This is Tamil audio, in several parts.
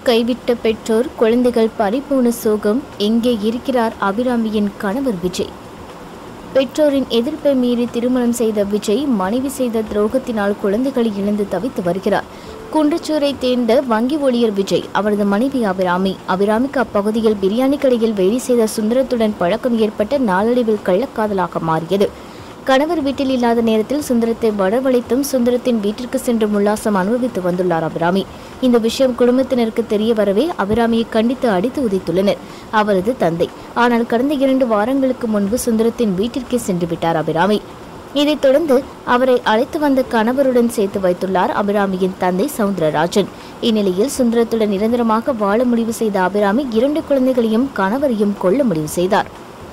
கைவிட்ட பெற்றோர் குழந்தைகள் பறிபோன சோகம் எங்கே இருக்கிறார் அபிராமியின் கணவர் விஜய் பெற்றோரின் எதிர்ப்பை மீறி திருமணம் செய்த விஜய் மனைவி செய்த துரோகத்தினால் குழந்தைகளை இழந்து தவித்து வருகிறார் குன்றச்சூரை தேர்ந்த வங்கி ஊழியர் விஜய் அவரது மனைவி அபிராமி அபிராமிக்கு அப்பகுதியில் பிரியாணி கடையில் வேலை செய்த சுந்தரத்துடன் பழக்கம் ஏற்பட்ட நாளடைவில் கள்ளக்காதலாக மாறியது கணவர் வீட்டில் இல்லாத நேரத்தில் சுந்தரத்தை வரவழைத்தும் சுந்தரத்தின் வீட்டிற்கு சென்று உல்லாசம் அனுபவித்து வந்துள்ளார் அபிராமி இந்த விஷயம் குடும்பத்தினருக்கு தெரிய வரவே அபிராமியை கண்டித்து அடித்து உதைத்துள்ளனர் அவரது தந்தை ஆனால் கடந்த இரண்டு வாரங்களுக்கு முன்பு சுந்தரத்தின் வீட்டிற்கே சென்று விட்டார் அபிராமி இதைத் தொடர்ந்து அவரை அழைத்து வந்த கணவருடன் சேர்த்து வைத்துள்ளார் அபிராமியின் தந்தை சவுந்தரராஜன் இந்நிலையில் சுந்தரத்துடன் நிரந்தரமாக வாழ முடிவு செய்த அபிராமி இரண்டு குழந்தைகளையும் கணவரையும் கொல்ல முடிவு செய்தார்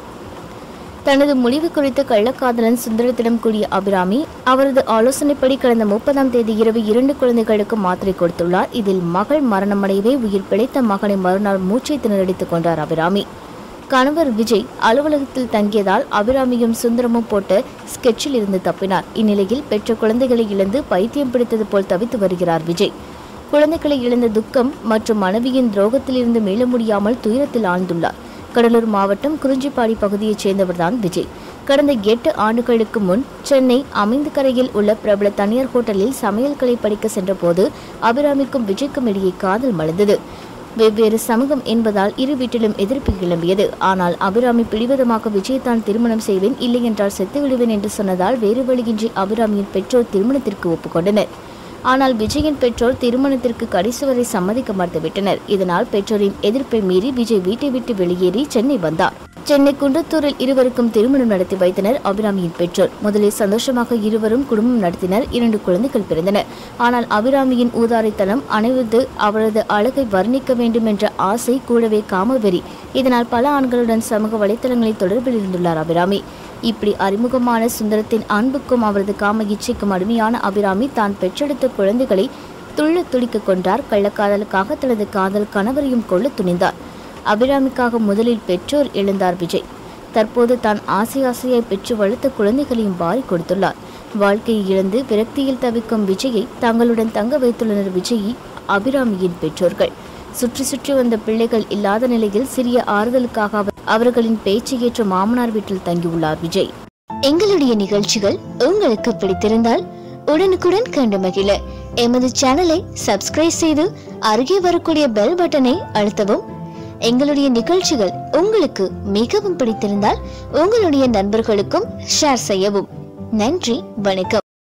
தனது முடிவு குறித்து கள்ளக்காதலன் சுந்தரத்திடம் கூறிய அபிராமி அவரது ஆலோசனைப்படி கடந்த முப்பதாம் தேதி இரவு இரண்டு குழந்தைகளுக்கு மாத்திரை கொடுத்துள்ளார் இதில் மகள் மரணமடையவே உயிர் பிழைத்த மகனை மறுநாள் மூச்சை திணறடித்துக் கொண்டார் அபிராமி கணவர் விஜய் அலுவலகத்தில் தங்கியதால் அபிராமியும் சுந்தரமும் போட்ட ஸ்கெட்சில் இருந்து தப்பினார் இந்நிலையில் பெற்ற குழந்தைகளை இழந்து பைத்தியம் பிடித்தது போல் தவித்து வருகிறார் விஜய் குழந்தைகளை இழந்த துக்கம் மற்றும் மனைவியின் துரோகத்திலிருந்து மீள முடியாமல் துயரத்தில் ஆழ்ந்துள்ளார் கடலூர் மாவட்டம் குறிஞ்சிப்பாடி பகுதியைச் சேர்ந்தவர்தான் விஜய் கடந்த எட்டு ஆண்டுகளுக்கு முன் சென்னை அமைந்துக்கரையில் உள்ள பிரபல தனியார் ஹோட்டலில் சமையல்களை படிக்க சென்றபோது அபிராமிக்கும் விஜய்க்கும் இடையே காதல் மலர்ந்தது வெவ்வேறு சமூகம் என்பதால் இரு வீட்டிலும் எதிர்ப்பு கிளம்பியது ஆனால் அபிராமி பிடிவாதமாக விஜயத்தான் திருமணம் செய்வேன் இல்லை என்றால் செத்து விடுவேன் என்று சொன்னதால் வேறு வழியின்றி அபிராமியின் பெற்றோர் திருமணத்திற்கு ஒப்புக்கொண்டனர் ஆனால் விஜயின் பெற்றோர் திருமணத்திற்கு கடைசி வரை சம்மதிக்க மறுத்துவிட்டனர் இதனால் பெற்றோரின் எதிர்ப்பை மீறி விஜய் வீட்டை விட்டு வெளியேறி சென்னை வந்தார் சென்னை குன்றத்தூரில் இருவருக்கும் திருமணம் நடத்தி வைத்தனர் அபிராமியின் பெற்றோர் முதலில் சந்தோஷமாக இருவரும் குடும்பம் நடத்தினர் இரண்டு குழந்தைகள் பிறந்தனர் ஆனால் அபிராமியின் ஊதாரித்தனம் அனைவது அவரது அழகை வர்ணிக்க வேண்டும் என்ற ஆசை கூடவே காமவெறி இதனால் பல ஆண்களுடன் சமூக வலைத்தளங்களில் தொடர்பில் இருந்துள்ளார் அபிராமி இப்படி அறிமுகமான சுந்தரத்தின் அன்புக்கும் அவரது காம இச்சைக்கும் அடிமையான அபிராமி தான் பெற்றெடுத்த குழந்தைகளை துள்ள துடிக்க கொண்டார் கள்ளக்காதலுக்காக தனது காதல் கணவரையும் கொள்ள துணிந்தார் அபிராமிக்காக முதலில் பெற்றோர் எழுந்தார் விஜய் தற்போது தான் ஆசை ஆசையாய் பெற்று வளர்த்த குழந்தைகளையும் வாரி கொடுத்துள்ளார் வாழ்க்கையை இழந்து விரக்தியில் தவிக்கும் விஜயை தங்களுடன் தங்க வைத்துள்ளனர் விஜயி அபிராமியின் பெற்றோர்கள் சுற்றி சுற்றி வந்த பிள்ளைகள் இல்லாத நிலையில் சிறிய ஆறுதலுக்காக அவர் அவர்களின் பேச்சு ஏற்ற மாமனார் வீட்டில் தங்கியுள்ளார் விஜய் எங்களுடைய நிகழ்ச்சிகள் உங்களுக்கு பிடித்திருந்தால் உடனுக்குடன் கண்டு மகிழ எமது சேனலை சப்ஸ்கிரைப் செய்து அருகே வரக்கூடிய பெல் பட்டனை அழுத்தவும் எங்களுடைய நிகழ்ச்சிகள் உங்களுக்கு மிகவும் பிடித்திருந்தால் உங்களுடைய நண்பர்களுக்கும் ஷேர் செய்யவும் நன்றி வணக்கம்